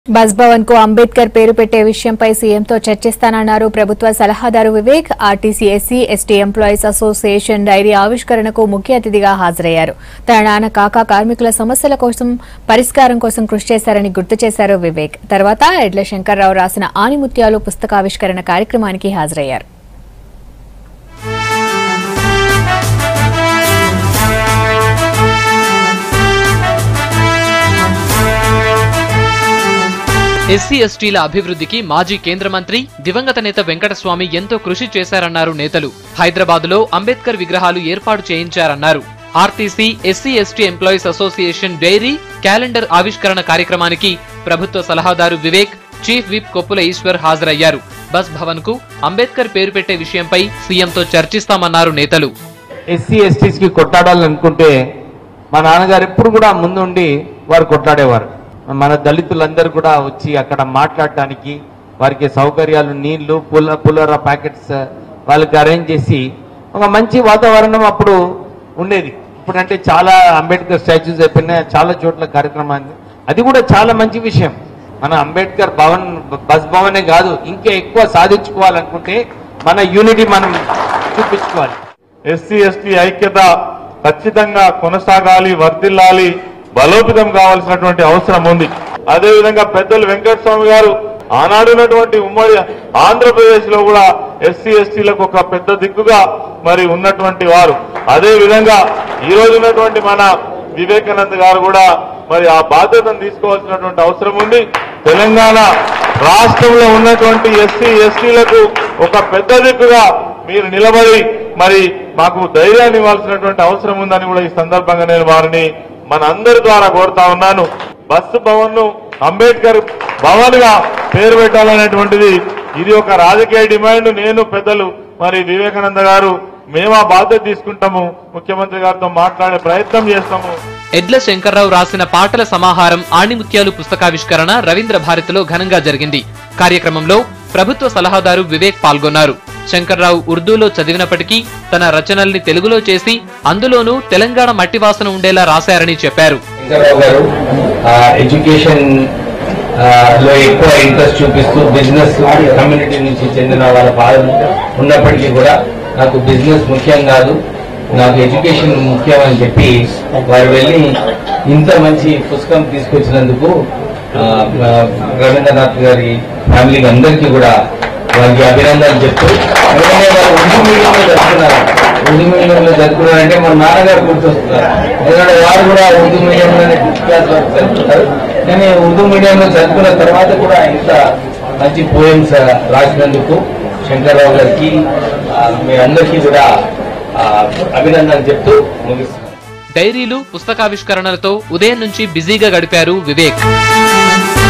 bus Bhavan కు అంబేద్కర్ పేరు పెట్టే విషయంపై సీఎంతో చర్చిస్తానన్నారు ప్రభుత్వ సలహాదారు Vivek RTC SC ST employees association diary ఆవిష్కరణకు ముఖ్య అతిథిగా హాజరయ్యారు తన నాన్న కాకా కార్మికుల సమస్యల కోసం పరిష్కారం కోసం కృషి చేశారని గుర్తు చేశారు వివేక్ తర్వాత ఎడ్ల శంకర్రావు రాసిన ఆనిముత్యాలు పుస్తకావిష్కరణ కార్యక్రమానికి హాజరయ్యారు ఎస్సీ ఎస్టీల అభివృద్ధికి మాజీ కేంద్ర మంత్రి దివంగత నేత వెంకటస్వామి ఎంతో కృషి చేశారన్నారు నేతలు హైదరాబాదులో అంబేద్కర్ విగ్రహాలు ఏర్పాటు చేయించారన్నారు RTC SC ST employees association diary calendar ఆవిష్కరణ కార్యక్రమానికి ప్రభుత్వ సలహాదారు వివేక్ చీఫ్ విప్ కొప్పుల ఈశ్వర్ హాజరయ్యారు బస్ భవన్ కు అంబేద్కర్ పేరు పెట్టే విషయంపై సీఎంతో చర్చిస్తామన్నారు నేతలు ఎస్సీ ఎస్టీస్కి కొట్లాడాలని అనుకుంటే మా నాన్నగారు ఎప్పుడు కూడా ముందుండి వారు కొట్లాడేవారు మన దళితులందరూ కూడా వచ్చి అక్కడ మాట్లాడటానికి వారికి సౌకర్యాలు నీళ్లు పుల్ల పుల్లర ప్యాకెట్స్ వాళ్ళకి అరేంజ్ చేసి ఒక మంచి వాతావరణం అప్పుడు ఉండేది ఇప్పుడంటే చాలా అంబేద్కర్ స్టాచ్యూస్ అయిపోయినాయి చాలా చోట్ల కార్యక్రమాన్ని అది కూడా చాలా మంచి విషయం మన అంబేద్కర్ భవన్ బస్ భవనే కాదు ఇంకా ఎక్కువ సాధించుకోవాలనుకుంటే మన యూనిటీ మనం చూపించుకోవాలి ఎస్సీ ఎస్టీ ఐక్యత ఖచ్చితంగా కొనసాగాలి వర్ధిల్లాలి బలోపేతం కావాల్సినటువంటి అవసరం ఉంది అదేవిధంగా పెద్దలు వెంకటస్వామి గారు ఆనాడున్నటువంటి ఉమ్మడి ఆంధ్రప్రదేశ్ లో కూడా ఎస్సీ ఎస్టీలకు ఒక పెద్ద దిక్కుగా మరి ఉన్నటువంటి వారు అదే విధంగా ఈ రోజు ఉన్నటువంటి మన వివేకానంద్ గారు కూడా మరి ఆ బాధ్యతను తీసుకోవాల్సినటువంటి అవసరం ఉంది తెలంగాణ రాష్ట్రంలో ఉన్నటువంటి ఎస్సీ ఎస్టీలకు ఒక పెద్ద దిక్కుగా మీరు నిలబడి మరి మాకు ధైర్యాన్ని ఇవ్వాల్సినటువంటి అవసరం ఉందని కూడా ఈ సందర్భంగా నేను వారిని మన అందరి ద్వారా కోరుతా ఉన్నాను బస్సు భవన్ ను అంబేద్కర్ భవన్ గా పేరు పెట్టాలనేటువంటిది ఇది ఒక రాజకీయ డిమాండ్ నేను పెద్దలు మరి వివేకానంద గారు మేము ఆ బాధ్యత తీసుకుంటాము ముఖ్యమంత్రి గారితో మాట్లాడే ప్రయత్నం చేస్తాము ఎడ్ల శంకర్రావు రాసిన పాటల సమాహారం ఆణిముత్యాలు పుస్తకావిష్కరణ రవీంద్ర భారతిలో ఘనంగా జరిగింది కార్యక్రమంలో ప్రభుత్వ సలహాదారు వివేక్ పాల్గొన్నారు శంకర్రావు ఉర్దూలో చదివినప్పటికీ తన రచనల్ని తెలుగులో చేసి అందులోనూ తెలంగాణ మట్టి వాసన ఉండేలా రాశారని చెప్పారు శంకర్రావు గారు ఆ, ఎడ్యుకేషన్ ఆ, లో ఎక్కువ ఇంట్రెస్ట్ చూపిస్తూ బిజినెస్ కమ్యూనిటీ నుంచి చెందిన వాళ్ళ బాధ ఉన్నప్పటికీ కూడా నాకు బిజినెస్ ముఖ్యం కాదు నాకు ఎడ్యుకేషన్ ముఖ్యం అని చెప్పి వారు వెళ్ళి ఇంత మంచి పుస్తకం తీసుకొచ్చినందుకు ఆ, ఆ, రవీంద్రనాథ్ గారి ఫ్యామిలీకి అందరికీ కూడా వారికి అభినందనలు చెప్తూ అలాగే వారు ఉర్దూ మీడియంలో జరుపుకున్నారు ఉర్దూ మీడియంలో జరుపుకున్నారంటే మా నాన్నగారు గుర్తొస్తున్నారు ఎందుకంటే వారు కూడా ఉర్దూ మీడియంలోనే ఫిఫ్త్ క్లాస్ వరకు చదువుతారు కానీ ఉర్దూ మీడియంలో చదువుకున్న తర్వాత కూడా ఇంత మంచి పోయమ్స్ రాసినందుకు శంకర్రావు గారికి ఆ, మీ అందరికీ కూడా ఆ, అభినందనలు చెప్తూ ముగిస్తున్నాను డైరీలు పుస్తకావిష్కరణలతో ఉదయం నుంచి బిజీగా గడిపారు వివేక్